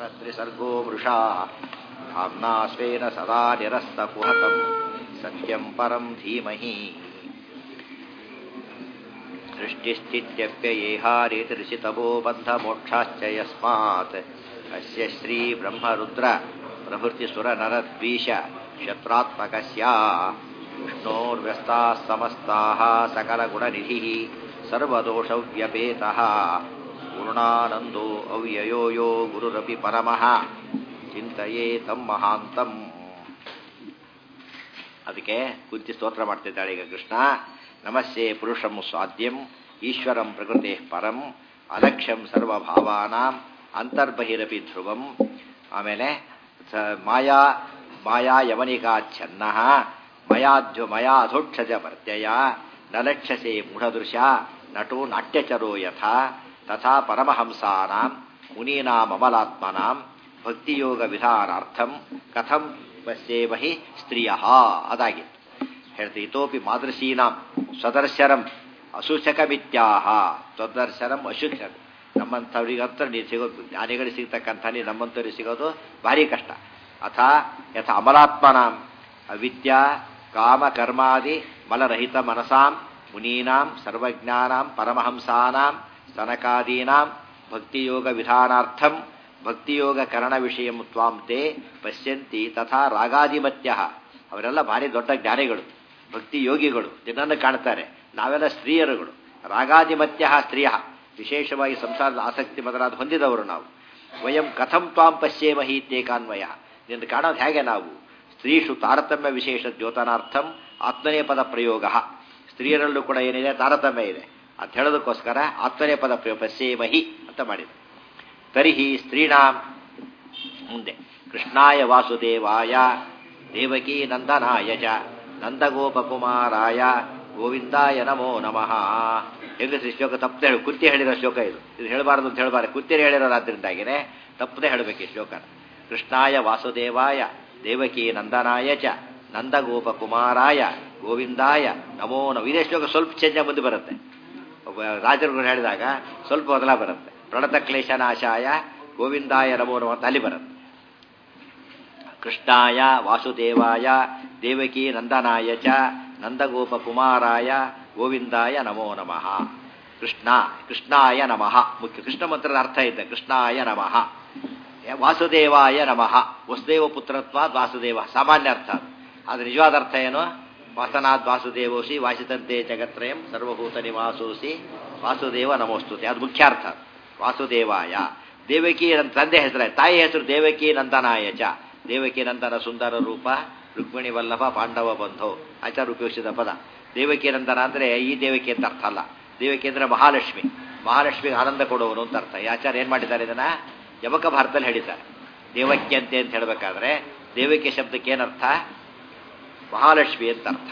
त्रिसर्गो मृषा धाम्ना स्वेन सदा निरस्तकुहतम् सत्यम् परम् धीमहि सृष्टिस्थित्यप्ययेहारेतिर्षितवो बन्धमोक्षाश्च यस्मात् अस्य श्रीब्रह्मरुद्र प्रभृतिसुरनरद्वीष शत्रात्मकस्य विष्णोर्व्यस्ताः समस्ताः सकलगुणनिधिः सर्वदोषव्यपेतः पूर्णानन्दो ಅವ್ಯಯೋ ಯೋ ಗುರುರಪಿ ಪರಮಃ ಚಿಂತೆಯೇ ತಮ್ಮ ಮಹಾಂತಂ ಅದಕ್ಕೆ ಕುಂತಿ ಸ್ತೋತ್ರ ಮಾಡ್ತಿದ್ದಾಳೆ ಈಗ ಕೃಷ್ಣ ನಮಸ್ಸೆ ಪುರುಷಂ ಸ್ವಾದ್ಯಂ ಈಶ್ವರಂ ಪ್ರಕೃತಿ ಪರಂ ಅಲಕ್ಷ್ಯಂ ಸರ್ವಭಾವಾನಾಂ ಅಂತರ್ಬಹಿರಪಿ ಧ್ರುವಂ ಆಮೇಲೆ ಮಾಯಾ ಮಾಯಾ ಯವನಿಕಾಚ್ಛನ್ನ ಮಯಾಧ್ಯ ಮಯಾ ಅಧೋಕ್ಷಜ ವರ್ತ್ಯಯ ನ ಲಕ್ಷ್ಯಸೆ ಮೂಢದೃಶ ನಟೋ ನಾಟ್ಯಚರೋ ಯಥಾ ತಥಾ ಪರಮಹಂಸಾನಾಂ ಮುನೀನಾಂ ಅಮಲಾತ್ಮನಾಂ ಭಕ್ತಿಯೋಗ ವಿಧಾನಾರ್ಥಂ ಕಥಂ ಪಶ್ಯೇಮಹಿ ಸ್ತ್ರೀಯ ಅದಾಗಿತ್ತು ಹೇಳ್ತೀವಿ ಇತೋಪಿ ಮಾದೃಶೀನಾಂ ಸ್ವದರ್ಶನಂ ಅಸೂಚಕಮಿತ್ಯಾಹ ಸ್ವದರ್ಶನಂ ಅಶುಚಕ ನಮ್ಮಂಥವ್ರಿಗಂತ ನೀವು ಸಿಗೋದು ಜ್ಞಾನಿಗಳಿಗೆ ಸಿಗ್ತಕ್ಕಂಥ ನಮ್ಮಂಥವ್ರಿಗೆ ಸಿಗೋದು ಭಾರಿ ಕಷ್ಟ ಅಥ ಯಥ ಅಮಲಾತ್ಮನಾಂ ಅವಿದ್ಯಾ ಕಾಮ ಕರ್ಮಾದಿ ಮಲರಹಿತ ಮನಸಾಂ ಮುನೀನಾಂ ಸರ್ವಜ್ಞಾನಾಂ ಪರಮಹಂಸಾನಾಂ ಸ್ತನಕಾದೀನಾಂ ಭಕ್ತಿಯೋಗ ವಿಧಾನಾರ್ಥಂ ಭಕ್ತಿಯೋಗ ಕರಣ ವಿಷಯ ತ್ವಾಂ ತೇ ಪಶ್ಯಂತಿ ತಥಾ ರಾಗಾದಿಮತ್ಯ ಅವರೆಲ್ಲ ಭಾರಿ ದೊಡ್ಡ ಜ್ಞಾನಿಗಳು ಭಕ್ತಿ ಯೋಗಿಗಳು ಜನರನ್ನು ಕಾಣ್ತಾರೆ ನಾವೆಲ್ಲ ಸ್ತ್ರೀಯರುಗಳು ರಾಗಾದಿಮತ್ಯ ಸ್ತ್ರೀಯ ವಿಶೇಷವಾಗಿ ಸಂಸಾರದ ಆಸಕ್ತಿ ಮೊದಲಾದ ಹೊಂದಿದವರು ನಾವು ವಯಂ ಕಥಂ ತ್ವಾಂ ಪಶ್ಯೇಮಹಿ ಇತ್ಯೇಕಾನ್ವಯ ನಿನ್ನ ಕಾಣೋದು ಹೇಗೆ ನಾವು ಸ್ತ್ರೀಷು ತಾರತಮ್ಯ ವಿಶೇಷ ದ್ಯೋತನಾರ್ಥಂ ಆತ್ಮನೇ ಪದ ಪ್ರಯೋಗ ಸ್ತ್ರೀಯರಲ್ಲೂ ಕೂಡ ಏನಿದೆ ತಾರತಮ್ಯ ಇದೆ ಅಂತ ಹೇಳೋದಕ್ಕೋಸ್ಕರ ಆತ್ಮನೇ ಪದ ಪ್ರಯೋಗ ಪಶ್ಯೇಮಹಿ ಅಂತ ಮಾಡಿದೆ ತರ್ಹಿ ಸ್ತ್ರೀಣಾಂ ಮುಂದೆ ಕೃಷ್ಣಾಯ ವಾಸುದೇವಾಯ ದೇವಕೀ ನಂದನಾಯ ಚ ನಂದಗೋಪಕುಮಾರಾಯ ಗೋವಿಂದಾಯ ನಮೋ ನಮಃ ಹೆಂಗಸ್ರಿ ಶ್ಲೋಕ ತಪ್ಪದೆ ಹೇಳಿ ಕುತ್ತಿ ಹೇಳಿರೋ ಶ್ಲೋಕ ಇದು ಇದು ಹೇಳಬಾರ್ದು ಅಂತ ಹೇಳಬಾರ್ದು ಕುತ್ತಿರಿ ಹೇಳಿರೋದ್ರಿಂದಾಗಿನೇ ತಪ್ಪದೆ ಹೇಳಬೇಕು ಈ ಶ್ಲೋಕ ಕೃಷ್ಣಾಯ ವಾಸುದೇವಾಯ ದೇವಕೀ ನಂದನಾಯ ಚ ನಂದಗೋಪಕುಮಾರಾಯ ಗೋವಿಂದಾಯ ನಮೋ ನಮೋ ಇದೇ ಶ್ಲೋಕ ಸ್ವಲ್ಪ ಚೇಂಜ್ ಮುಂದೆ ಬರುತ್ತೆ ರಾಜರುಗಳು ಹೇಳಿದಾಗ ಸ್ವಲ್ಪ ಬದಲ ಬರುತ್ತೆ ಪ್ರಣತ ಕ್ಲೇಶನಾಶಾಯ ಗೋವಿಂದಾಯ ನಮೋ ನಮೋ ಅಂತ ಅಲ್ಲಿ ಬರುತ್ತೆ ಕೃಷ್ಣಾಯ ವಾಸುದೇವಾಯ ದೇವಕಿ ನಂದನಾಯ ಚ ನಂದಗೋಪಕುಮಾರಾಯ ಗೋವಿಂದಾಯ ನಮೋ ನಮಃ ಕೃಷ್ಣ ಕೃಷ್ಣಾಯ ನಮಃ ಮುಖ್ಯ ಕೃಷ್ಣ ಮಂತ್ರದ ಅರ್ಥ ಇದೆ ಕೃಷ್ಣಾಯ ನಮಃ ವಾಸುದೇವಾಯ ನಮಃ ವಸುದೇವ ಪುತ್ರತ್ವಾದ್ ವಾಸುದೇವ ಸಾಮಾನ್ಯ ಅರ್ಥ ಅದು ನಿಜವಾದ ಅರ್ಥ ಏನು ವಾಸನಾದ್ ವಾಸುದೇವೋಸಿ ವಾಸಿತಂತೆ ಜಗತ್ರಯಂ ಸರ್ವಭೂತ ನಿವಾಸೋಸಿ ವಾಸುದೇವ ನಮೋಸ್ತುತೆ ಅದು ಮುಖ್ಯ ಅರ್ಥ ವಾಸುದೇವಾಯ ದೇವಕಿ ತಂದೆ ಹೆಸರ ತಾಯಿ ಹೆಸರು ದೇವಕಿ ನಂದನಾಯ ಚ ದೇವಕಿ ನಂದನ ಸುಂದರ ರೂಪ ರುಕ್ಮಿಣಿ ವಲ್ಲಭ ಪಾಂಡವ ಬಂಧು ಆಚಾರ ಉಪಯೋಗಿಸಿದ ಪದ ದೇವಕಿ ನಂದನ ಅಂದ್ರೆ ಈ ದೇವಕಿ ಅಂತ ಅರ್ಥ ಅಲ್ಲ ದೇವಕಿ ಅಂದ್ರೆ ಮಹಾಲಕ್ಷ್ಮಿ ಮಹಾಲಕ್ಷ್ಮಿಗೆ ಆನಂದ ಕೊಡುವನು ಅಂತ ಅರ್ಥ ಈ ಆಚಾರ ಏನ್ ಮಾಡಿದ್ದಾರೆ ಇದನ್ನ ಯಮಕ ಭಾರತದಲ್ಲಿ ಹೇಳಿದ್ದಾರೆ ದೇವಕ್ಯಂತೆ ಅಂತ ಹೇಳಬೇಕಾದ್ರೆ ದೇವಕಿ ಶಬ್ದಕ್ಕೆ ಏನರ್ಥ ಮಹಾಲಕ್ಷ್ಮಿ ಅಂತ ಅರ್ಥ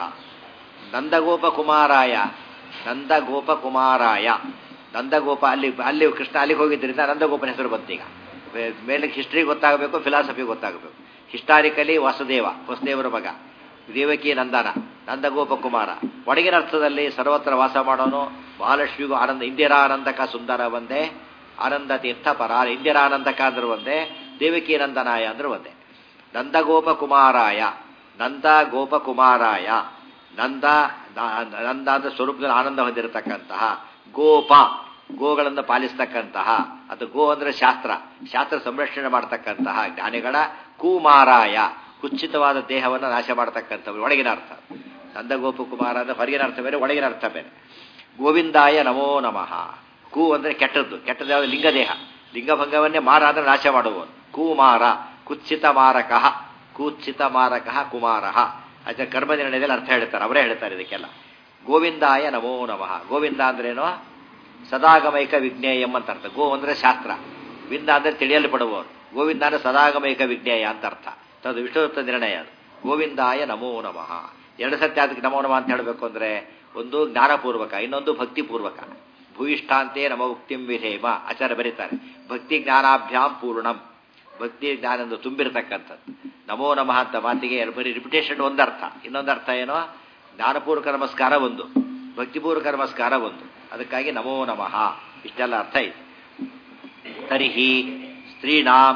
ನಂದಗೋಪ ಕುಮಾರಾಯ ನಂದಗೋಪ ಕುಮಾರಾಯ ನಂದಗೋಪ ಅಲ್ಲಿ ಅಲ್ಲಿ ಕೃಷ್ಣ ಅಲ್ಲಿಗೆ ಹೋಗಿದ್ದರಿಂದ ನಂದಗೋಪನ ಹೆಸರು ಬಂತೀಗ ಮೇಲೆ ಹಿಸ್ಟ್ರಿ ಗೊತ್ತಾಗಬೇಕು ಫಿಲಾಸಫಿ ಗೊತ್ತಾಗಬೇಕು ಹಿಸ್ಟಾರಿಕಲಿ ವಾಸುದೇವ ವಸುದೇವರ ಮಗ ದೇವಕಿ ನಂದನ ನಂದಗೋಪ ಕುಮಾರ ಒಳಗಿನ ಅರ್ಥದಲ್ಲಿ ಸರ್ವತ್ರ ವಾಸ ಮಾಡೋನು ಮಹಾಲಕ್ಷ್ಮಿಗೂ ಆನಂದ ಇಂದಿರಾನಂದಕ ಸುಂದರ ಒಂದೇ ಆನಂದ ತೀರ್ಥ ಪರ ಇಂದಿರಾನಂದಕ ಅಂದ್ರೆ ಒಂದೇ ದೇವಕಿ ನಂದನಾಯ ಅಂದ್ರೆ ಒಂದೇ ನಂದಗೋಪ ಕುಮಾರಾಯ ನಂದ ಗೋಪ ಕುಮಾರಾಯ ನಂದ ನಂದ ಅಂದ್ರೆ ಸ್ವರೂಪದಲ್ಲಿ ಆನಂದ ಹೊಂದಿರತಕ್ಕಂತಹ ಗೋಪ ಗೋಗಳನ್ನು ಪಾಲಿಸ್ತಕ್ಕಂತಹ ಅದು ಗೋ ಅಂದ್ರೆ ಶಾಸ್ತ್ರ ಶಾಸ್ತ್ರ ಸಂರಕ್ಷಣೆ ಮಾಡತಕ್ಕಂತಹ ಜ್ಞಾನಿಗಳ ಕುಮಾರಾಯ ಕುಚ್ಚಿತವಾದ ದೇಹವನ್ನು ನಾಶ ಮಾಡತಕ್ಕಂಥವ್ರು ಒಳಗಿನ ಅರ್ಥ ನಂದಗೋಪ ಕುಮಾರ ಅಂದ್ರೆ ಹೊರಗಿನ ಅರ್ಥ ಬೇರೆ ಒಳಗಿನ ಅರ್ಥ ಬೇರೆ ಗೋವಿಂದಾಯ ನಮೋ ನಮಃ ಕು ಅಂದ್ರೆ ಕೆಟ್ಟದ್ದು ಕೆಟ್ಟದ್ದು ಯಾವುದು ಲಿಂಗದೇಹ ಲಿಂಗಭಂಗವನ್ನೇ ಮಾರ ಅಂದ್ರೆ ನಾಶ ಮಾಡುವವನು ಕುಮಾರ ಕುತ್ಸಿತ ಮಾರಕ ಕುತ್ಸಿತ ಮಾರಕ ಕುಮಾರ ಆಚೆ ಕರ್ಮನಿರ್ಣಯದಲ್ಲಿ ಅರ್ಥ ಹೇಳ್ತಾರೆ ಅವರೇ ಹೇಳ್ತಾರೆ ಇದಕ್ಕೆಲ್ಲ ಗೋವಿಂದಾಯ ನಮೋ ನಮಃ ಗೋವಿಂದ ಅಂದ್ರೇನು ಸದಾಗಮೈಕ ವಿಜ್ಞೇಯಂ ಅಂತ ಅರ್ಥ ಗೋ ಅಂದ್ರೆ ಶಾಸ್ತ್ರ ವಿಂದ ಅಂದ್ರೆ ತಿಳಿಯಲ್ಪಡುವವರು ಗೋವಿಂದ ಅಂದ್ರೆ ಸದಾಗಮೈಕ ವಿಜ್ಞೇಯ ಅಂತ ಅರ್ಥ ಅದು ವಿಷ್ಣುವೃತ್ತ ನಿರ್ಣಯ ಅದು ಗೋವಿಂದಾಯ ನಮೋ ನಮಃ ಎರಡು ಸತ್ಯ ಅದಕ್ಕೆ ನಮೋ ನಮಃ ಅಂತ ಹೇಳಬೇಕು ಅಂದ್ರೆ ಒಂದು ಜ್ಞಾನಪೂರ್ವಕ ಇನ್ನೊಂದು ಭಕ್ತಿಪೂರ್ವಕ ಭೂಯಿಷ್ಠಾಂತೆ ನಮ ಮುಕ್ತಿಂ ವಿಧೇಮ ಆಚಾರ ಬರೀತಾರೆ ಭಕ್ತಿ ಜ್ಞಾನಾಭ್ಯಾಂ ಪೂರ್ಣಂ ಭಕ್ತಿ ಜ್ಞಾನದಿಂದ ತುಂಬಿರತಕ್ಕಂಥದ್ದು ನಮೋ ನಮಃ ಅಂತ ಮಾತಿಗೆ ಬರೀ ರಿಪಿಟೇಷನ್ ಒಂದರ್ಥ ಇನ್ನೊಂದು ಅರ್ಥ ಏನೋ ಜ್ಞಾನಪೂರ್ವಕ ನಮಸ್ಕಾರ ಒಂದು ಭಕ್ತಿಪೂರ್ವಕ ನಮಸ್ಕಾರ ಒಂದು ಅದಕ್ಕಾಗಿ ನಮೋ ನಮಃ ಇಷ್ಟೆಲ್ಲ ಅರ್ಥ ಇದೆ ತರ್ಹಿ ಸ್ತ್ರೀಣಾಂ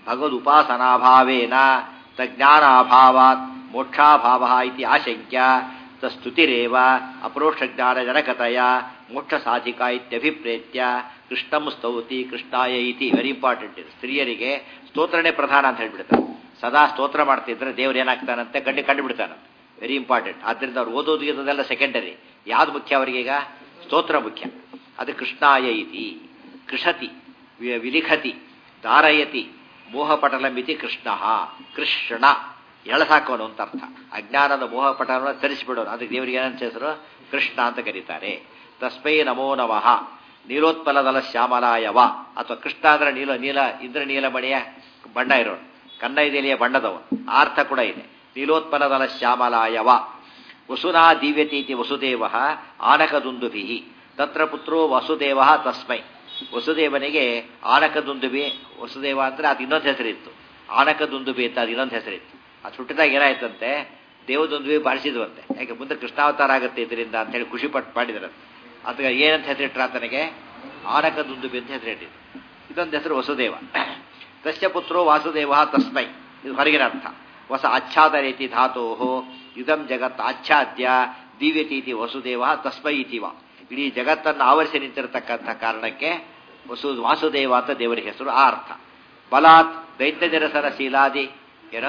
ಭಗವದುಪಾಸನಾಭಾವೇನ ತಜ್ಞಾನಾಭಾವಾತ್ ಮೋಕ್ಷಾಭಾವ ಇತಿ ಆಶಂಕ್ಯ ತಸ್ತುತಿರೇವ ಅಪರೋಕ್ಷಜ್ಞಾನಜನಕತೆಯ ಮೋಕ್ಷ ಸಾಧಿಕ ಇತ್ಯಭಿಪ್ರೇತ್ಯ ಕೃಷ್ಣಂ ಸ್ತೌತಿ ಕೃಷ್ಣಾಯ ಇತಿ ವೆರಿ ಇಂಪಾರ್ಟೆಂಟ್ ಇದು ಸ್ತ್ರೀಯರಿಗೆ ಸ್ತೋತ್ರನೇ ಪ್ರಧಾನ ಅಂತ ಹೇಳ್ಬಿಡ್ತಾರೆ ಸದಾ ಸ್ತೋತ್ರ ಮಾಡ್ತಿದ್ರೆ ದೇವ್ರು ಏನಾಗ್ತಾನಂತೆ ಗಂಡು ಕಂಡುಬಿಡ್ತಾನೆ ವೆರಿ ಇಂಪಾರ್ಟೆಂಟ್ ಆದ್ದರಿಂದ ಅವ್ರು ಓದೋದು ಇರೋದೆಲ್ಲ ಸೆಕೆಂಡರಿ ಯಾವ್ದು ಮುಖ್ಯ ಅವರಿಗೀಗ ಸ್ತೋತ್ರ ಮುಖ್ಯ ಅದು ಕೃಷ್ಣಾಯ ಇತಿ ಕೃಷತಿ ವಿ- ವಿಲಿಖತಿ ಧಾರಯತಿ ಮೋಹಪಟಲಮಿತಿ ಕೃಷ್ಣ ಕೃಷ್ಣ ಎಳಸಾಕೋನು ಅಂತ ಅರ್ಥ ಅಜ್ಞಾನದ ಮೋಹಪಟಲವನ್ನು ತರಿಸಿಬಿಡೋನು ಅದಕ್ಕೆ ದೇವರಿಗೆ ಏನಂತ ಹೆಸರು ಕೃಷ್ಣ ಅಂತ ಕರೀತಾರೆ ತಸ್ಮೈ ನಮೋ ನಮಃ ನೀಲೋತ್ಪಲದಲ ಶ್ಯಾಮಲಾಯವ ಅಥವಾ ಕೃಷ್ಣ ಅಂದ್ರೆ ನೀಲ ನೀಲ ಇಂದ್ರ ನೀಲಮಣಿಯ ಬಣ್ಣ ಇರೋನು ಕನ್ನೈದೆಲೆಯ ಬಣ್ಣದವನು ಆ ಅರ್ಥ ಕೂಡ ಇದೆ ನೀಲೋತ್ಪಲದಲ ಶ್ಯಾಮಲಾಯವ ವಸುನಾ ದಿವ್ಯತೀತಿ ವಸುದೇವ ಆನಕದುಂದುಭಿ ತತ್ರ ಪುತ್ರೋ ವಸುದೇವ ತಸ್ಮೈ ವಸುದೇವನಿಗೆ ಆನಕದುಂದುಬಿ ವಸುದೇವ ಅಂದ್ರೆ ಅದು ಇನ್ನೊಂದು ಹೆಸರಿತ್ತು ಆನಕದುಂದುಬಿ ಅಂತ ಅದು ಇನ್ನೊಂದು ಹೆಸರಿತ್ತು ಅದು ಹುಟ್ಟಿದಾಗ ಏನಾಯ್ತಂತೆ ದೇವದೊಂದುಬಿ ಬಾರಿಸಿದ್ವಂತೆ ಯಾಕೆ ಮುಂದೆ ಕೃಷ್ಣಾವತಾರ ಆಗುತ್ತೆ ಇದರಿಂದ ಅಂತ ಹೇಳಿ ಖುಷಿ ಪಟ್ಟು ಮಾಡಿದ್ರಂತೆ ಅದಕ್ಕೆ ಏನಂತ ಹೆಸರಿಟ್ರ ಆತನಿಗೆ ಆನಕದುಂದುಬಿ ಅಂತ ಹೆಸರಿಟ್ಟಿದ್ದು ಇದೊಂದು ಹೆಸರು ವಸುದೇವ ತಸ್ಯ ಪುತ್ರೋ ವಾಸುದೇವ ತಸ್ಮೈ ಇದು ಹೊರಗಿನ ಅರ್ಥ ಹೊಸ ಆಚ್ಛಾದ ರೀತಿ ಧಾತೋ ಇದಂ ಜಗತ್ ಆಚ್ಛಾದ್ಯ ದಿವ್ಯತೀತಿ ವಸುದೇವ ತಸ್ಮೈ ಇತಿವ ಇಡೀ ಜಗತ್ತನ್ನು ಆವರಿಸಿ ನಿಂತಿರತಕ್ಕಂಥ ಕಾರಣಕ್ಕೆ ವಸು ವಾಸುದೇವ ಅಂತ ದೇವರಿಗೆ ಹೆಸರು ಆ ಅರ್ಥ ಬಲಾತ್ ದೈತ್ಯ ನಿರಸನ ಶೀಲಾದಿ ಏನ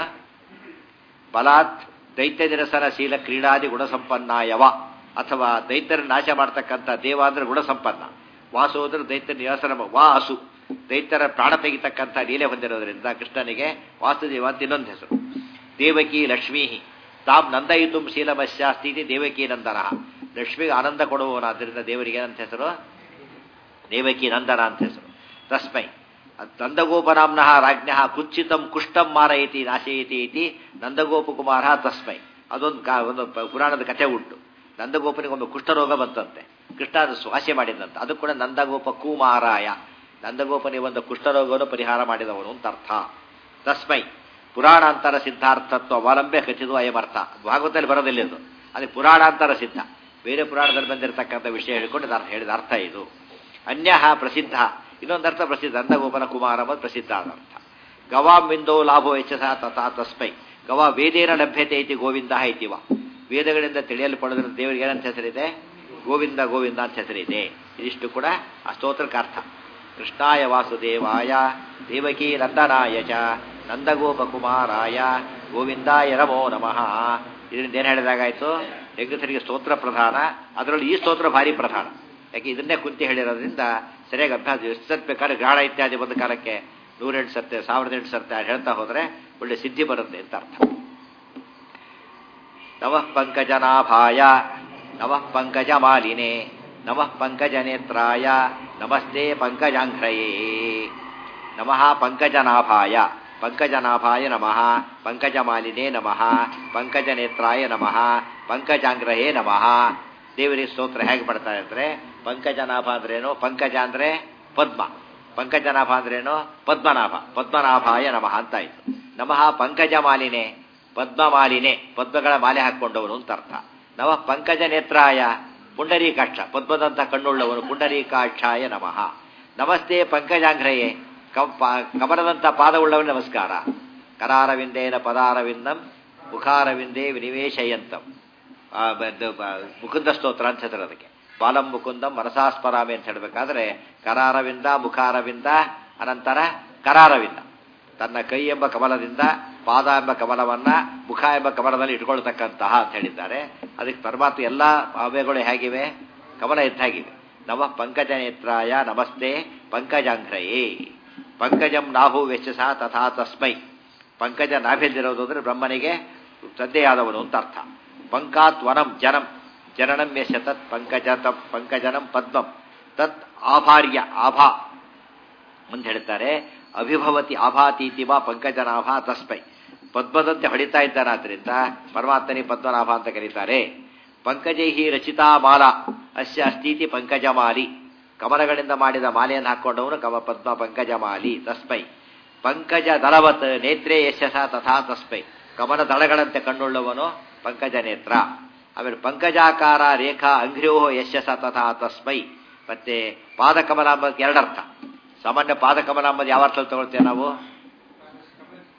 ಬಲಾತ್ ದೈತ್ಯ ನಿರಸನ ಶೀಲ ಕ್ರೀಡಾದಿ ಗುಣಸಂಪನ್ನಾಯವ ಅಥವಾ ದೈತ್ಯರ ನಾಶ ಮಾಡ್ತಕ್ಕಂಥ ದೇವ ಅಂದ್ರೆ ಗುಣಸಂಪನ್ನ ವಾಸು ಅಂದ್ರೆ ದೈತ್ಯ ನಿರಸನ ವಾಸು ದೈತ್ಯರ ಪ್ರಾಣ ತೆಗಿತಕ್ಕಂಥ ಲೀಲೆ ಹೊಂದಿರೋದ್ರಿಂದ ಕೃಷ್ಣನಿಗೆ ವಾಸುದೇವ ಅಂತ ಇನ್ನೊಂದು ಹೆಸರು ದೇವಕಿ ಲಕ್ಷ್ಮೀ ತಾಮ್ ನಂದಯಿತು ಶೀಲಮಶ್ಯಾಸ್ತಿ ಇತಿ ದೇವಕಿ ನಂದನ ಲಕ್ಷ್ಮಿಗೆ ಆನಂದ ಕೊಡುವವನಾದ್ದರಿಂದ ದೇವರಿಗೆ ಏನಂತ ಹೆಸರು ದೇವಕಿ ನಂದನ ಅಂತ ಹೆಸರು ತಸ್ಮೈ ನಂದಗೋಪನಾಮ್ನಃ ರಾಜ್ಞ ಕುಚ್ಚಿತಂ ಕುಷ್ಟಂ ಮಾರಯತಿ ನಾಶಯತಿ ಇತಿ ನಂದಗೋಪಕುಮಾರ ತಸ್ಮೈ ಅದೊಂದು ಕಾ ಒಂದು ಪ- ಪುರಾಣದ ಕಥೆ ಉಂಟು ನಂದಗೋಪನಿಗೊಮ್ಮೆ ಕುಷ್ಠರೋಗ ಬಂತಂತೆ ಕೃಷ್ಣ ಅದು ಸ್ವಾಸ್ಯ ಮಾಡಿದಂತೆ ಅದು ಕೂಡ ನಂದಗೋಪ ಕುಮಾರಾಯ ನಂದಗೋಪನಿಗೆ ಒಂದು ಕುಷ್ಠರೋಗವನ್ನು ಪರಿಹಾರ ಮಾಡಿದವನು ಅಂತ ಅರ್ಥ ತಸ್ಮೈ ಪುರಾಣಾಂತರ ಸಿದ್ಧಾರ್ಥತ್ವ ಅವಲಂಬೆ ಖಚಿತ ಅಯಮರ್ಥ ಭಾಗವತದಲ್ಲಿ ಬರೋದಿಲ್ಲ ಇದು ಅದಕ್ಕೆ ಪುರಾಣಾಂತರ ಸಿದ್ಧ ಬೇರೆ ಪುರಾಣದಲ್ಲಿ ಬಂದಿರತಕ್ಕಂಥ ವಿಷಯ ಹೇಳಿಕೊಂಡು ಇದು ಅರ್ಥ ಹೇಳಿದ ಅರ್ಥ ಇದು ಅನ್ಯ ಪ್ರಸಿದ್ಧ ಇನ್ನೊಂದು ಅರ್ಥ ಪ್ರಸಿದ್ಧ ನಂದಗೋಪನ ಕುಮಾರ ಎಂಬುದು ಪ್ರಸಿದ್ಧ ಆದ ಅರ್ಥ ಗವಾಂ ಬಿಂದೋ ಲಾಭೋ ಯಶಸ ತಥಾ ತಸ್ಮೈ ಗವಾ ವೇದೇನ ಲಭ್ಯತೆ ಐತಿ ಗೋವಿಂದ ಐತಿವ ವೇದಗಳಿಂದ ತಿಳಿಯಲ್ಪಡೋದ್ರ ದೇವರಿಗೆ ಏನಂತ ಹೆಸರಿದೆ ಗೋವಿಂದ ಗೋವಿಂದ ಅಂತ ಹೆಸರಿದೆ ಇದಿಷ್ಟು ಕೂಡ ಆ ಸ್ತೋತ್ರಕ್ಕೆ ಅರ್ಥ ಕೃಷ್ಣಾಯ ವಾಸುದೇವಾಯ ದೇವಕೀ ನಂದನಾಯ ಚ ನಂದಗೋಪಕುಮಾರಾಯ ಗೋವಿಂದಾಯ ನಮೋ ನಮಃ ಇದರಿಂದ ಏನು ಹೇಳಿದಾಗಾಯ್ತು ಹೆಂಗಸರಿಗೆ ಸ್ತೋತ್ರ ಪ್ರಧಾನ ಅದರಲ್ಲಿ ಈ ಸ್ತೋತ್ರ ಭಾರಿ ಪ್ರಧಾನ ಯಾಕೆ ಇದನ್ನೇ ಕುಂತಿ ಹೇಳಿರೋದ್ರಿಂದ ಸರಿಯಾಗಿ ಅಭ್ಯಾಸ ಎಷ್ಟು ಸತ್ ಬೇಕಾದ್ರೆ ಗ್ರಹಣ ಇತ್ಯಾದಿ ಬಂದ ಕಾಲಕ್ಕೆ ನೂರೆಂಟು ಸತ್ತೆ ಸಾವಿರದ ಎಂಟು ಸತ್ತೆ ಹೇಳ್ತಾ ಹೋದ್ರೆ ಒಳ್ಳೆ ಸಿದ್ಧಿ ಬರುತ್ತೆ ಅಂತ ಅರ್ಥ ನವಃ ಪಂಕಜನಾಭಾಯ ನವಃ ಪಂಕಜಮಾಲಿನೇ ನಮಃ ಪಂಕಜನೇತ್ರಾಯ ನಮಸ್ತೆ ಪಂಕಜಾಂಘ್ರಯೇ ನಮಃ ಪಂಕಜನಾಭಾಯ ಪಂಕಜನಾಭಾಯ ನಮಃ ಪಂಕಜಮಾಲಿನೇ ನಮಃ ಪಂಕಜನೇತ್ರಾಯ ನಮಃ ಪಂಕಜಾಂಗ್ರಹೇ ನಮಃ ದೇವರಿಗೆ ಸ್ತೋತ್ರ ಹೇಗೆ ಮಾಡ್ತಾರೆ ಅಂದ್ರೆ ಪಂಕಜನಾಭ ಅಂದ್ರೇನು ಪಂಕಜ ಅಂದ್ರೆ ಪದ್ಮ ಪಂಕಜನಾಭ ಅಂದ್ರೇನು ಪದ್ಮನಾಭ ಪದ್ಮನಾಭಾಯ ನಮಃ ಅಂತಾಯ್ತು ನಮಃ ಪಂಕಜಮಾಲಿನೇ ಪದ್ಮಮಾಲಿನೇ ಪದ್ಮಗಳ ಮಾಲೆ ಹಾಕೊಂಡವನು ಅಂತ ಅರ್ಥ ನವ ಪಂಕಜ ನೇತ್ರಾಯ ಪುಂಡರೀಕಾಕ್ಷ ಪದ್ಮದಂತ ಕಣ್ಣುಳ್ಳವನು ಪುಂಡರೀಕಾಕ್ಷಾಯ ನಮಃ ನಮಸ್ತೆ ಪಂಕಜಾಂಘ್ರಯೇ ಕಮಲದಂತ ಪಾದವುಳ್ಳವನು ನಮಸ್ಕಾರ ಕರಾರವಿಂದೇನ ಪದಾರವಿಂದಂ ಮುಖಾರವಿಂದೇ ವಿನಿವೇಶಯಂತಂ ಆ, ಬ- ದ- ಬ- ಮುಕುಂದ ಸ್ತೋತ್ರ ಅಂತ ಹೇಳ್ತಾರೆ ಅದಕ್ಕೆ ಬಾಲಂ ಮುಕುಂದಂ ಮನಸಾಸ್ಪರಾಮಿ ಅಂತ ಹೇಳ್ಬೇಕಾದ್ರೆ ಕರಾರವಿಂದ ಮುಖಾರವಿಂದ ಅನಂತರ ಕರಾರವಿಂದ ತನ್ನ ಕೈ ಎಂಬ ಕಮಲದಿಂದ ಪಾದ ಎಂಬ ಕಮಲವನ್ನ ಮುಖ ಎಂಬ ಕಮಲದಲ್ಲಿ ಇಟ್ಕೊಳ್ತಕ್ಕಂತಹ ಅಂತ ಹೇಳಿದ್ದಾರೆ ಅದಕ್ಕೆ ಪರಮಾತ್ಮ ಎಲ್ಲ ಅವ್ಯಗಳು ಹೇಗಿವೆ ಕಮಲ ಎದ್ದಾಗಿವೆ ನವ ಪಂಕಜ ನೇತ್ರಾಯ ನಮಸ್ತೆ ಪಂಕಜಾಂಘ್ರಯೇ ಪಂಕಜಂ ನಾಭು ವೆಚ್ಚಸ ತಥಾ ತಸ್ಮೈ ಪಂಕಜ ನಾಭ್ಯದಿರೋದು ಅಂದ್ರೆ ಬ್ರಹ್ಮನಿಗೆ ತಂದೆಯಾದವನು ಅಂತ ಅರ್ಥ ಪಂಕಾತ್ ವನಂ ಜನಂ ಜನನಂ ಯಶ ತತ್ ಪಂಕಜ ತಪ್ ಪಂಕಜನಂ ಪದ್ಮಂ ತತ್ ಆಭಾರ್ಯ ಆಭಾ ಮುಂದೆ ಹೇಳ್ತಾರೆ ಅಭಿಭವತಿ ಆಭಾತೀತಿ ವಾ ಪಂಕಜನಾಭ ತಸ್ಮೈ ಪದ್ಮದಂತೆ ಹೊಡಿತಾ ಇದ್ದಾನಾದ್ರಿಂದ ಪರಮಾತ್ಮನಿ ಪದ್ಮನಾಭ ಅಂತ ಕರೀತಾರೆ ಪಂಕಜೈಹಿ ರಚಿತಾ ಮಾಲಾ ಅಸ್ಯ ಅಸ್ತೀತಿ ಪಂಕಜಮಾಲಿ ಕಮಲಗಳಿಂದ ಮಾಡಿದ ಮಾಲೆಯನ್ನು ಹಾಕೊಂಡವನು ಕಮ ಪದ್ಮ ಪಂಕಜಮಾಲಿ ತಸ್ಮೈ ಪಂಕಜ ದಳವತ್ ನೇತ್ರೇ ಯಶಸ ತಥಾ ತಸ್ಮೈ ಕಮಲ ದಳಗಳಂತೆ ಕಣ್ಣುಳ್ಳವನು ಪಂಕಜ ನೇತ್ರ ಆಮೇಲೆ ಪಂಕಜಾಕಾರ ರೇಖಾ ಅಂಘ್ರ್ಯೋ ಯಶಸ ತಥಾ ತಸ್ಮೈ ಮತ್ತೆ ಪಾದಕಮಲ ಎಂಬುದಕ್ಕೆ ಎರಡರ್ಥ ಸಾಮಾನ್ಯ ಪಾದಕಮಲ ಎಂಬುದು ಯಾವ ಅರ್ಥದಲ್ಲಿ ತಗೊಳ್ತೇವೆ ನಾವು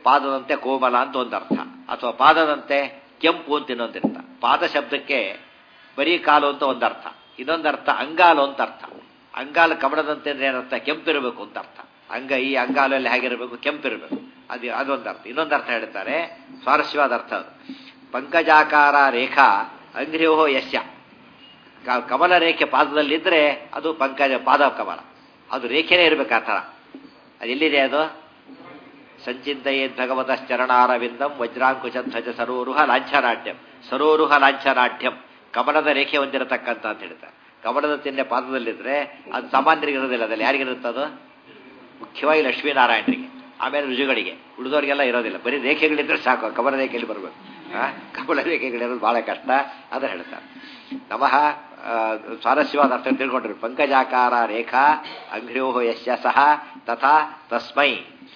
ಪಾದದಂತೆ ಕೋಮಲ ಅಂತ ಒಂದರ್ಥ ಅಥವಾ ಪಾದದಂತೆ ಕೆಂಪು ಅಂತ ಇನ್ನೊಂದಿರ್ಥ ಪಾದ ಶಬ್ದಕ್ಕೆ ಬರೀ ಕಾಲು ಅಂತ ಒಂದರ್ಥ ಇನ್ನೊಂದರ್ಥ ಅಂಗಾಲು ಅಂತ ಅರ್ಥ ಅಂಗಾಲ ಕಮಲದಂತೆ ಅಂದ್ರೆ ಏನರ್ಥ ಕೆಂಪಿರಬೇಕು ಅಂತ ಅರ್ಥ ಅಂಗ ಈ ಅಂಗಾಲಲ್ಲಿ ಹೇಗಿರಬೇಕು ಕೆಂಪಿರಬೇಕು ಅದು ಅದೊಂದರ್ಥ ಇನ್ನೊಂದರ್ಥ ಹೇಳ್ತಾರೆ ಸ್ವಾರಸ್ಯವಾದ ಅರ್ಥ ಅದು ಪಂಕಜಾಕಾರ ರೇಖಾ ಅಂಗ್ರಿಯೋ ಯಶ್ಯ ಕ- ಕಮಲ ರೇಖೆ ಪಾದದಲ್ಲಿದ್ದರೆ ಅದು ಪಂಕಜ ಪಾದ ಕಮಲ ಅದು ರೇಖೆನೇ ಇರಬೇಕು ಆ ಥರ ಅದು ಎಲ್ಲಿದೆ ಅದು ಸಂಚಿಂತೆಯೇದ್ ಭಗವತ ಚರಣಾರವಿಂದಂ ವಜ್ರಾಂಕುಶಧ್ವಜ ಸರೋರುಹ ಲಾಂಛನಾಟ್ಯಂ ಸರೋರುಹ ಲಾಂಛನಾಟ್ಯಂ ಕಮಲದ ರೇಖೆ ಹೊಂದಿರತಕ್ಕಂಥ ಅಂತ ಹೇಳ್ತಾರೆ ಕಮಲದ ಚಿಹ್ನೆ ಪಾದದಲ್ಲಿದ್ರೆ ಅದು ಸಾಮಾನ್ಯರಿಗೆ ಇರೋದಿಲ್ಲ ಅದಲ್ಲಿ ಯಾರಿಗಿರುತ್ತೆ ಅದು ಮುಖ್ಯವಾಗಿ ಲಕ್ಷ್ಮೀನಾರಾಯಣರಿಗೆ ಆಮೇಲೆ ರುಜುಗಳಿಗೆ ಉಳಿದವರಿಗೆಲ್ಲ ಇರೋದಿಲ್ಲ ಬರೀ ರೇಖೆಗಳಿದ್ರೆ ಸಾಕು ಕಮಲ ರೇಖೆಯಲ್ಲಿ ಬರಬೇಕು ಕಮಲ ರೇಖೆಗಳಿರೋದು ಬಹಳ ಕಷ್ಟ ಅದನ್ನು ಹೇಳ್ತಾರೆ ನಮಃ ಆ, ಸ್ವಾರಸ್ಯವಾದ ಅರ್ಥ ತಿಳ್ಕೊಂಡ್ರಿ ಪಂಕಜಾಕಾರ ರೇಖಾ ಅಂಘ್ರ್ಯೋ ಯಶ್ಯ ಸಹ ತಥಾ ತಸ್ಮೈ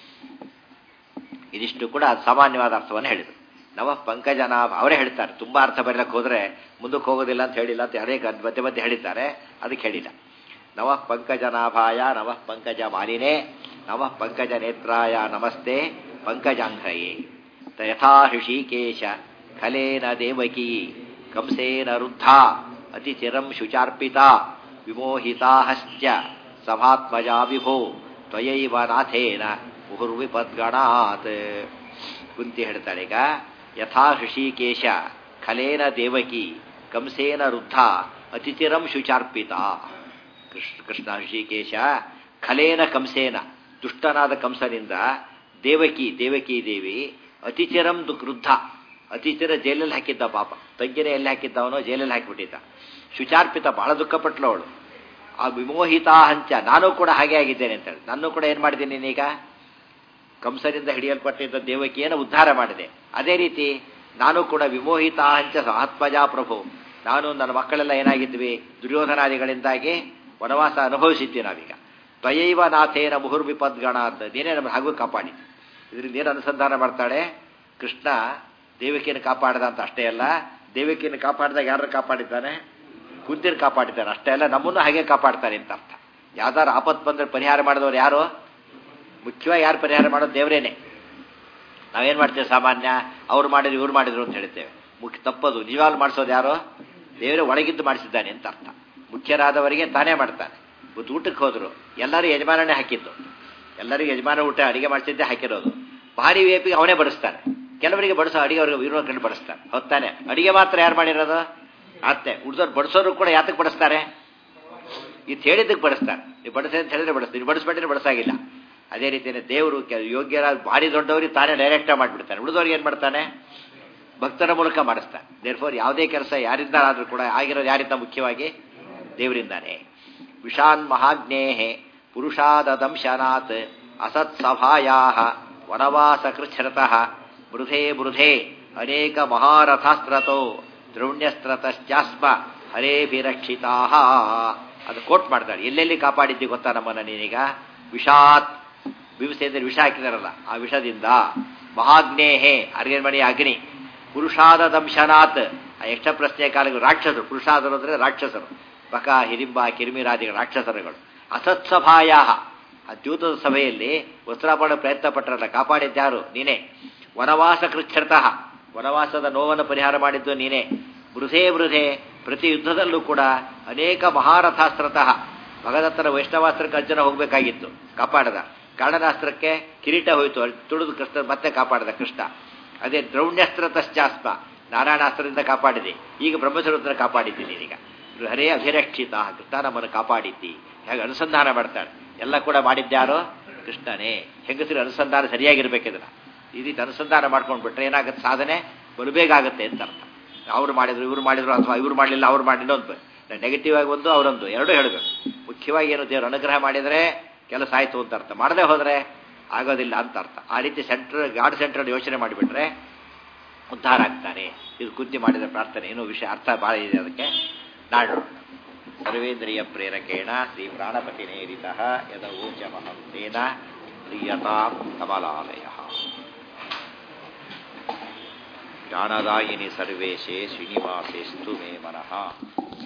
ಇದಿಷ್ಟು ಕೂಡ ಸಾಮಾನ್ಯವಾದ ಅರ್ಥವನ್ನು ಹೇಳಿದರು ನವ ಪಂಕಜನಾಭ ಅವರೇ ಹೇಳ್ತಾರೆ ತುಂಬಾ ಅರ್ಥ ಬರೀಲಕ್ಕೆ ಹೋದ್ರೆ ಮುಂದಕ್ಕೆ ಹೋಗೋದಿಲ್ಲ ಅಂತ ಹೇಳಿಲ್ಲ ಅಂತ ಅನೇಕ ಮಧ್ಯೆ ಮಧ್ಯೆ ಹೇಳಿದ್ದಾರೆ ಅದಕ್ಕೆ ಹೇಳಿಲ್ಲ ನವ ಪಂಕಜನಾಭಾಯ ನವ ಪಂಕಜ ಮಾಲಿನೇ ನವ ಪಂಕಜ ನೇತ್ರಾಯ ನಮಸ್ತೆ ಪಂಕಜಾಂಘ್ರಯೇ ತ ಯಥಾ ಹೃಷಿಕೇಶ ಖಲೇನ ದೇವಕಿ ಕಂಸೇನ ರುದ್ಧ ಅತಿಚಿರಂ ಶುಚಾರ್ಪಿತಾ ವಿಮೋಹಿತಾಹಶ್ಚ ಸಭಾತ್ಮಜಾ ವಿಭೋ ತ್ವಯೈವ ನಾಥೇನ ಮುಹುರ್ವಿಪದ್ಗಣಾತ್ ಕುಂತಿ ಹೇಳ್ತಾಳೆ ಈಗ ಯಥಾ ಹೃಷಿಕೇಶ ಖಲೇನ ದೇವಕಿ ಕಂಸೇನ ರುದ್ಧ ಅತಿಚಿರಂ ಶುಚಾರ್ಪಿತ ಕೃಷ್ಣ ಕೃಷ್ಣ ಹೃಷಿಕೇಶ ಖಲೇನ ಕಂಸೇನ ದುಷ್ಟನಾದ ಕಂಸನಿಂದ ದೇವಕಿ ದೇವಕಿ ದೇವಿ ಅತಿಚಿರಂ ದು ವೃದ್ಧ ಅತಿಚಿರ ಜೈಲಲ್ಲಿ ಹಾಕಿದ್ದ ಪಾಪ ತಂಗಿನ ಎಲ್ಲಿ ಹಾಕಿದ್ದವನೋ ಜೈಲಲ್ಲಿ ಹಾಕಿಬಿಟ್ಟಿದ್ದ ಶುಚಾರ್ಪಿತ ಬಹಳ ದುಃಖಪಟ್ಲು ಅವಳು ಆ ವಿಮೋಹಿತಾ ಹಂಚ ನಾನು ಕೂಡ ಹಾಗೆ ಆಗಿದ್ದೇನೆ ಅಂತ ಹೇಳಿ ನಾನು ಕೂಡ ಏನು ಮಾಡಿದ್ದೀನಿ ನೀನೀಗ ಕಂಸರಿಂದ ಹಿಡಿಯಲ್ಪಟ್ಟಿದ್ದ ದೇವಕಿಯನ್ನು ಉದ್ಧಾರ ಮಾಡಿದೆ ಅದೇ ರೀತಿ ನಾನು ಕೂಡ ವಿಮೋಹಿತಾ ಹಂಚ ಆತ್ಮಜ ಪ್ರಭು ನಾನು ನನ್ನ ಮಕ್ಕಳೆಲ್ಲ ಏನಾಗಿದ್ವಿ ದುರ್ಯೋಧನಾದಿಗಳಿಂದಾಗಿ ವನವಾಸ ಅನುಭವಿಸಿದ್ವಿ ನಾವೀಗ ತ್ವಯೈವ ನಾಥೇನ ಮುಹುರ್ವಿಪದ್ಗಣ ಅಂತ ನೀನೇ ನಮ್ಮ ಹಾಗೂ ಕಾಪಾಡಿ ಇದರಿಂದ ಏನು ಅನುಸಂಧಾನ ಮಾಡ್ತಾಳೆ ಕೃಷ್ಣ ದೇವಕಿಯನ್ನು ಕಾಪಾಡಿದ ಅಂತ ಅಷ್ಟೇ ಅಲ್ಲ ದೇವಕಿಯನ್ನು ಕಾಪಾಡಿದಾಗ ಯಾರು ಕಾಪಾಡಿದ್ದಾನೆ ಕುಂತಿನ ಕಾಪಾಡಿದ್ದಾನೆ ಅಷ್ಟೇ ಅಲ್ಲ ನಮ್ಮನ್ನು ಹಾಗೆ ಕಾಪಾಡ್ತಾನೆ ಅಂತ ಅರ್ಥ ಯಾವ್ದಾರು ಆಪತ್ತು ಬಂದ್ರೆ ಪರಿಹಾರ ಮಾಡಿದವರು ಯಾರು ಮುಖ್ಯವಾಗಿ ಯಾರು ಪರಿಹಾರ ಮಾಡೋದು ದೇವರೇನೆ ನಾವೇನು ಮಾಡ್ತೇವೆ ಸಾಮಾನ್ಯ ಅವ್ರು ಮಾಡಿದ್ರು ಇವ್ರು ಮಾಡಿದ್ರು ಅಂತ ಹೇಳ್ತೇವೆ ಮುಖ್ಯ ತಪ್ಪದು ನಿಜವಾಗ್ಲು ಮಾಡಿಸೋದು ಯಾರು ದೇವರೇ ಒಳಗಿದ್ದು ಮಾಡಿಸಿದ್ದಾನೆ ಅಂತ ಅರ್ಥ ಮುಖ್ಯರಾದವರಿಗೆ ತಾನೇ ಮಾಡ್ತಾನೆ ಇವತ್ತು ಊಟಕ್ಕೆ ಹೋದ್ರು ಎಲ್ಲರೂ ಯಜಮಾನನೇ ಹಾಕಿದ್ದು ಎಲ್ಲರಿಗೂ ಯಜಮಾನ ಊಟ ಅಡಿಗೆ ಮಾಡಿಸಿದ್ದೆ ಹಾಕಿರೋದು ಭಾರಿ ವೇಪಿಗೆ ಅವನೇ ಬಡಿಸ್ತಾನೆ ಕೆಲವರಿಗೆ ಬಡಿಸೋ ಅಡಿಗೆ ಅವ್ರಿಗೆ ಇರೋ ಕಂಡು ಬಡಿಸ್ತಾನೆ ಹೊತ್ತಾನೆ ಅಡಿಗೆ ಮಾತ್ರ ಯಾರು ಮಾಡಿರೋದು ಅತ್ತೆ ಉಳಿದವ್ರು ಬಡಿಸೋರು ಕೂಡ ಯಾತಕ್ಕೆ ಬಡಿಸ್ತಾರೆ ಇದು ಹೇಳಿದ್ದಕ್ಕೆ ಬಡಿಸ್ತಾರೆ ನೀವು ಬಡಿಸಿ ಅಂತ ಹೇಳಿದ್ರೆ ಬಡಿಸ್ತಾರೆ ನೀವು ಬಡಿಸ್ಬಿಟ್ಟಿದ್ರೆ ಬಡಿಸಾಗಿಲ್ಲ ಅದೇ ರೀತಿಯೇ ದೇವರು ಕೆ- ಯೋಗ್ಯರಾದ ಭಾರಿ ದೊಡ್ಡವರಿಗೆ ತಾನೇ ಡೈರೆಕ್ಟಾಗಿ ಮಾಡಿಬಿಡ್ತಾನೆ ಉಳಿದವ್ರಿಗೆ ಏನು ಮಾಡ್ತಾನೆ ಭಕ್ತರ ಮೂಲಕ ಮಾಡಿಸ್ತಾನೆ ದೇರ್ಫೋರ್ ಯಾವುದೇ ಕೆಲಸ ಯಾರಿಂದ ಆದರೂ ಕೂಡ ಆಗಿರೋದು ಯಾರಿಂದ ಮುಖ್ಯವಾಗಿ ದೇವರಿಂದಾನೆ ವಿಷಾನ್ ಮಹಾಜ್ಞೇಹೆ ಪುರುಷಾದದಂಶನಾತ್ ಅಸತ್ಸಭಾಯಾ ವನವಾಸ ಕೃಚ್ಛ್ರತಃ ಬೃಧೇ ಬೃಧೇ ಅನೇಕ ಮಹಾರಥಾಸ್ತ್ರತೋ ದ್ರೌಣ್ಯಸ್ತ್ರತಶ್ಚಾಸ್ಮ ಹರೇಭಿರಕ್ಷಿತಾ ಅದು ಕೋಟ್ ಮಾಡ್ತಾಳೆ ಎಲ್ಲೆಲ್ಲಿ ಕಾಪಾಡಿದ್ದಿ ಗೊತ್ತಾ ನಮ್ಮನ್ನ ನೀನೀಗ ವಿಷಾತ್ ಬಿಂಸೇಂದ್ರ ವಿಷ ಹಾಕಿದಾರಲ್ಲ ಆ ವಿಷದಿಂದ ಮಹಾಗ್ನೇಹೆ ಅರ್ಗನ್ಮಣಿ ಅಗ್ನಿ ಪುರುಷಾದ ದಂಶನಾಥ್ ಆ ಯಕ್ಷ ಪ್ರಶ್ನೆ ಕಾಲಕ್ಕೆ ರಾಕ್ಷಸರು ಪುರುಷಾದರು ಅಂದ್ರೆ ರಾಕ್ಷಸರು ಬಕ ಹಿರಿಂಬ ಕಿರಿಮಿರಾದಿಗಳು ರಾಕ್ಷಸರುಗಳು ಅಸತ್ಸಭಾಯ ಆ ದ್ಯೂತದ ಸಭೆಯಲ್ಲಿ ವಸ್ತ್ರಾಪಣ ಪ್ರಯತ್ನ ಪಟ್ಟರಲ್ಲ ಕಾಪಾಡಿದ್ಯಾರು ನೀನೇ ವನವಾಸ ಕೃಚ್ಛ್ರತಃ ವನವಾಸದ ನೋವನ್ನು ಪರಿಹಾರ ಮಾಡಿದ್ದು ನೀನೇ ವೃಧೇ ವೃಧೆ ಪ್ರತಿ ಯುದ್ಧದಲ್ಲೂ ಕೂಡ ಅನೇಕ ಮಹಾರಥಾಸ್ತ್ರತಃ ಭಗದತ್ತನ ವೈಷ್ಣವಾಸ್ತ್ರಕ್ಕೆ ಅರ್ಜುನ ಹೋಗಬೇಕಾಗಿತ್ತು ಕಾಪಾಡದ ಕಾರಣಾಸ್ತ್ರಕ್ಕೆ ಕಿರೀಟ ಹೋಯಿತು ಅಲ್ಲಿ ತುಳಿದು ಕೃಷ್ಣ ಮತ್ತೆ ಕಾಪಾಡದ ಕೃಷ್ಣ ಅದೇ ದ್ರೌಣ್ಯಸ್ತ್ರತಶ್ಚಾಸ್ಮ ನಾರಾಯಣಾಸ್ತ್ರದಿಂದ ಕಾಪಾಡಿದೆ ಈಗ ಬ್ರಹ್ಮಸೂತ್ರ ಕಾಪಾಡಿದ್ದೀನಿ ಈಗ ಹರೇ ಅಭಿರಕ್ಷಿತ ಕೃಷ್ಣ ನಮ್ಮನ್ನು ಕಾಪಾಡಿದ್ದಿ ಹೇಗೆ ಅನುಸಂಧಾನ ಮಾಡ್ತಾಳೆ ಎಲ್ಲ ಕೂಡ ಮಾಡಿದ್ಯಾರೋ ಕೃಷ್ಣನೇ ಹೆಂಗಸರು ಅನುಸಂಧಾನ ಸರಿಯಾಗಿರ್ಬೇಕಿದ್ರ ಈ ರೀತಿ ಅನುಸಂಧಾನ ಮಾಡ್ಕೊಂಡು ಬಿಟ್ರೆ ಏನಾಗುತ್ತೆ ಸಾಧನೆ ಬಲು ಬೇಗ ಆಗುತ್ತೆ ಅಂತ ಅರ್ಥ ಅವ್ರು ಮಾಡಿದ್ರು ಇವ್ರು ಮಾಡಿದ್ರು ಅಥವಾ ಇವ್ರು ಮಾಡಲಿಲ್ಲ ಅವ್ರು ಮಾಡಲಿಲ್ಲ ಅಂತ ನೆಗೆಟಿವ್ ಆಗಿ ಒಂದು ಅವರೊಂದು ಎರಡೂ ಹೇಳಬೇಕು ಮುಖ್ಯವಾಗಿ ಏನು ದೇವರು ಅನುಗ್ರಹ ಮಾಡಿದರೆ ಕೆಲಸ ಆಯಿತು ಅಂತ ಅರ್ಥ ಮಾಡದೆ ಹೋದರೆ ಆಗೋದಿಲ್ಲ ಅಂತ ಅರ್ಥ ಆ ರೀತಿ ಸೆಂಟ್ರ್ ಗಾಡ್ ಸೆಂಟ್ರಲ್ ಯೋಚನೆ ಮಾಡಿಬಿಟ್ರೆ ಉದ್ಧಾರ ಆಗ್ತಾನೆ ಇದು ಕುಂತಿ ಮಾಡಿದ ಪ್ರಾರ್ಥನೆ ಏನೋ ವಿಷಯ ಅರ್ಥ ಭಾಳ ಇದೆ ಅದಕ್ಕೆ ನಾಡು ಸರ್ವೇಂದ್ರಿಯ ಪ್ರೇರಕೇಣ ಶ್ರೀ ಪ್ರಾಣಪತಿ ನೇರಿತ ಯದ ಊಚಮಹಂತೇನ ಪ್ರಿಯತಾಂ ಕಮಲಾಲಯ ಜ್ಞಾನದಾಯಿನಿ ಸರ್ವೇಶೇ ಶ್ರೀನಿವಾಸೇಸ್ತು ಮೇ ಮನಃ